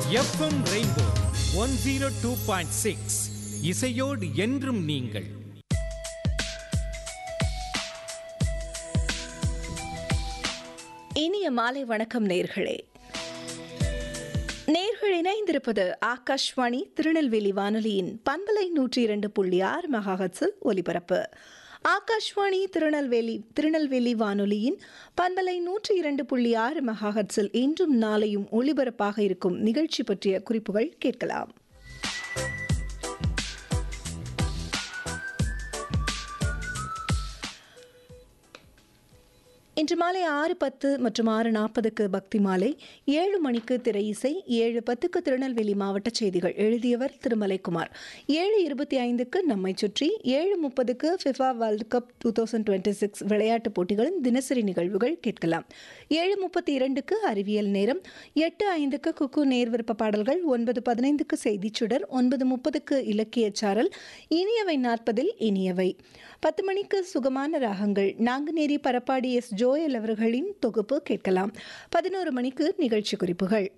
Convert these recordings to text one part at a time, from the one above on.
FM rainbow one zero two point six இசையோடு என்றும் நீங்கள் இனிய மாலை வணக்கம் நேர்களே நேர்கள் இணைந்திருப்பது ஆகாஷ்வாணி திருநெல்வேலி வானொலியின் பண்பலை நூற்றி இரண்டு புள்ளி ஆறு மெகாஹட்ஸில் ஒலிபரப்பு ஆகாஷ்வாணி திருநெல்வேலி திருநெல்வேலி வானொலியின் பண்பலை நூற்றி இரண்டு புள்ளி ஆறு மெகாஹட்ஸில் இன்றும் நாளையும் ஒளிபரப்பாக இருக்கும் நிகழ்ச்சி பற்றிய குறிப்புகள் கேட்கலாம் இன்று மாலை ஆறு பத்து மற்றும் ஆறு நாற்பதுக்கு பக்தி மாலை ஏழு மணிக்கு திரை இசை ஏழு பத்துக்கு திருநெல்வேலி மாவட்ட செய்திகள் எழுதியவர் திருமலைக்குமார் ஏழு இருபத்தி ஐந்துக்கு நம்மை சுற்றி ஏழு முப்பதுக்கு FIFA world cup two thousand twenty six விளையாட்டுப் போட்டிகளின் தினசரி நிகழ்வுகள் கேட்கலாம் ஏழு முப்பத்தி இரண்டுக்கு அறிவியல் நேரம் எட்டு ஐந்துக்கு குக்கு நேர்விருப்ப பாடல்கள் ஒன்பது பதினைந்துக்கு செய்திச் சுடர் ஒன்பது முப்பதுக்கு இலக்கியச் சாரல் இனியவை நாற்பதில் இனியவை பத்து மணிக்கு சுகமான ராகங்கள் நாங்குநேரி பரப்பாடி எஸ் ஜோயல் அவர்களின் தொகுப்பு கேட்கலாம் பதினோரு மணிக்கு நிகழ்ச்சி குறிப்புகள்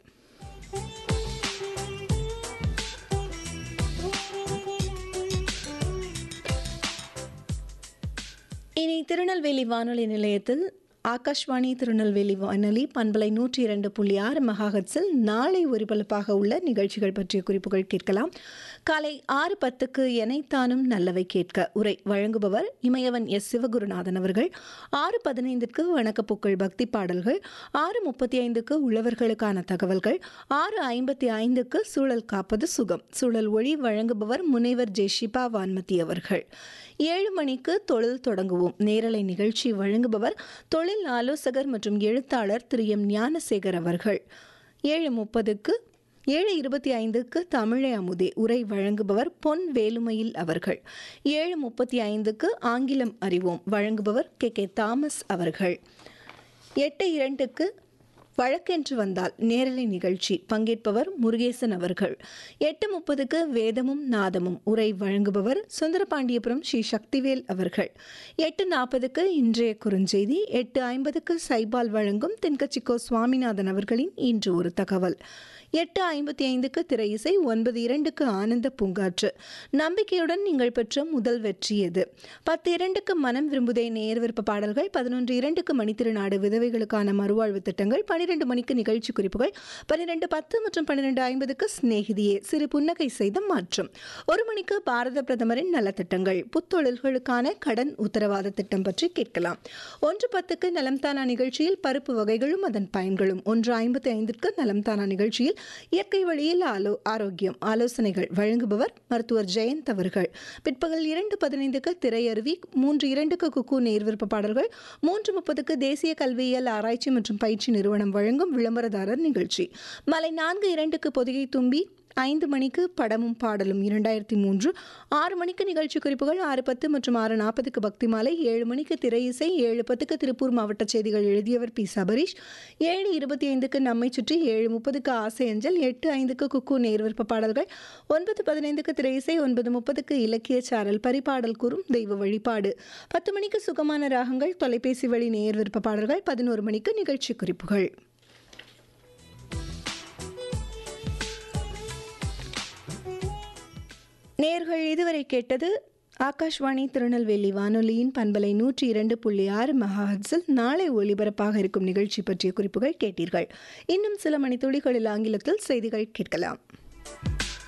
இனி திருநெல்வேலி வானொலி நிலையத்தில் ஆகாஷ்வாணி திருநெல்வேலி வானொலி பண்பலை நூற்றி இரண்டு புள்ளி ஆறு மெகாஹட்ஸில் நாளை ஒலிபரப்பாக உள்ள நிகழ்ச்சிகள் பற்றிய குறிப்புகள் கேட்கலாம் காலை ஆறு பத்துக்கு எனைத்தானும் நல்லவை கேட்க உரை வழங்குபவர் இமயவன் எஸ் சிவகுருநாதன் அவர்கள் ஆறு பதினைந்துக்கு வணக்கப்பூக்கள் பக்தி பாடல்கள் ஆறு முப்பத்தி ஐந்துக்கு உழவர்களுக்கான தகவல்கள் ஆறு ஐம்பத்தி ஐந்துக்கு சூழல் காப்பது சுகம் சூழல் ஒளி வழங்குபவர் முனைவர் ஜெய் ஷிபா வான்மதி அவர்கள் ஏழு மணிக்கு தொழில் தொடங்குவோம் நேரலை நிகழ்ச்சி வழங்குபவர் தொழில் ஆலோசகர் மற்றும் எழுத்தாளர் திரு எம் ஞானசேகர் அவர்கள் ஏழு முப்பதுக்கு ஏழு இருபத்தி ஐந்துக்கு தமிழை அமுதே உரை வழங்குபவர் பொன் வேலுமையில் அவர்கள் ஏழு முப்பத்தி ஐந்துக்கு ஆங்கிலம் அறிவோம் வழங்குபவர் கே கே தாமஸ் அவர்கள் எட்டு இரண்டுக்கு வழக்கென்று வந்தால் நேரலை நிகழ்ச்சி பங்கேற்பவர் முருகேசன் அவர்கள் எட்டு முப்பதுக்கு வேதமும் நாதமும் உரை வழங்குபவர் சுந்தரபாண்டியபுரம் ஸ்ரீ சக்திவேல் அவர்கள் எட்டு நாற்பதுக்கு இன்றைய குறுஞ்செய்தி எட்டு ஐம்பதுக்கு சைபால் வழங்கும் தென்கட்சிக்கோ சுவாமிநாதன் அவர்களின் இன்று ஒரு தகவல் எட்டு ஐம்பத்தி ஐந்துக்கு திரை இசை ஒன்பது இரண்டுக்கு ஆனந்த பூங்காற்று நம்பிக்கையுடன் நீங்கள் பெற்ற முதல் வெற்றி எது பத்து இரண்டுக்கு மனம் விரும்புதே நேர் விருப்ப பாடல்கள் பதினொன்று இரண்டுக்கு மணித்திருநாடு விதவைகளுக்கான மறுவாழ்வு திட்டங்கள் பனிரெண்டு மணிக்கு நிகழ்ச்சி குறிப்புகள் பன்னிரெண்டு பத்து மற்றும் பன்னிரெண்டு ஐம்பதுக்கு சிநேகிதியே சிறு புன்னகை செய்த மாற்றம் ஒரு மணிக்கு பாரத பிரதமரின் நலத்திட்டங்கள் புத்தொழில்களுக்கான கடன் உத்தரவாத திட்டம் பற்றி கேட்கலாம் ஒன்று பத்துக்கு நலம்தானா நிகழ்ச்சியில் பருப்பு வகைகளும் அதன் பயன்களும் ஒன்று ஐம்பத்தி ஐந்திற்கு நலம்தானா நிகழ்ச்சியில் இயற்கை வழியில் ஆலோ ஆரோக்கியம் ஆலோசனைகள் வழங்குபவர் மருத்துவர் ஜெயந்த் அவர்கள் பிற்பகல் இரண்டு பதினைந்துக்கு திரையருவி மூன்று இரண்டுக்கு குக்கு நேர்விருப்ப பாடல்கள் மூன்று முப்பதுக்கு தேசிய கல்வியியல் ஆராய்ச்சி மற்றும் பயிற்சி நிறுவனம் வழங்கும் விளம்பரதாரர் நிகழ்ச்சி மாலை நான்கு இரண்டுக்கு பொதிகை தும்பி ஐந்து மணிக்கு படமும் பாடலும் இரண்டாயிரத்தி மூன்று ஆறு மணிக்கு நிகழ்ச்சி குறிப்புகள் ஆறு பத்து மற்றும் ஆறு நாற்பதுக்கு பக்தி மாலை ஏழு மணிக்கு திரை இசை ஏழு பத்துக்கு திருப்பூர் மாவட்ட செய்திகள் எழுதியவர் பி சபரீஷ் ஏழு இருபத்தி ஐந்துக்கு நம்மை சுற்றி ஏழு முப்பதுக்கு ஆசை அஞ்சல் எட்டு ஐந்துக்கு குக்கு நேர்விற்ப பாடல்கள் ஒன்பது பதினைந்துக்கு திரை இசை ஒன்பது முப்பதுக்கு இலக்கிய சாரல் பரிபாடல் கூறும் தெய்வ வழிபாடு பத்து மணிக்கு சுகமான ராகங்கள் தொலைபேசி வழி நேர் விருப்ப பாடல்கள் பதினோரு மணிக்கு நிகழ்ச்சி குறிப்புகள் நேர்கள் இதுவரை கேட்டது ஆகாஷ்வாணி திருநெல்வேலி வானொலியின் பண்பலை நூற்றி இரண்டு புள்ளி ஆறு மெகாஹட்ஸில் நாளை ஒலிபரப்பாக இருக்கும் நிகழ்ச்சி பற்றிய குறிப்புகள் கேட்டீர்கள் இன்னும் சில மணித்துளிகளில் ஆங்கிலத்தில் செய்திகள் கேட்கலாம்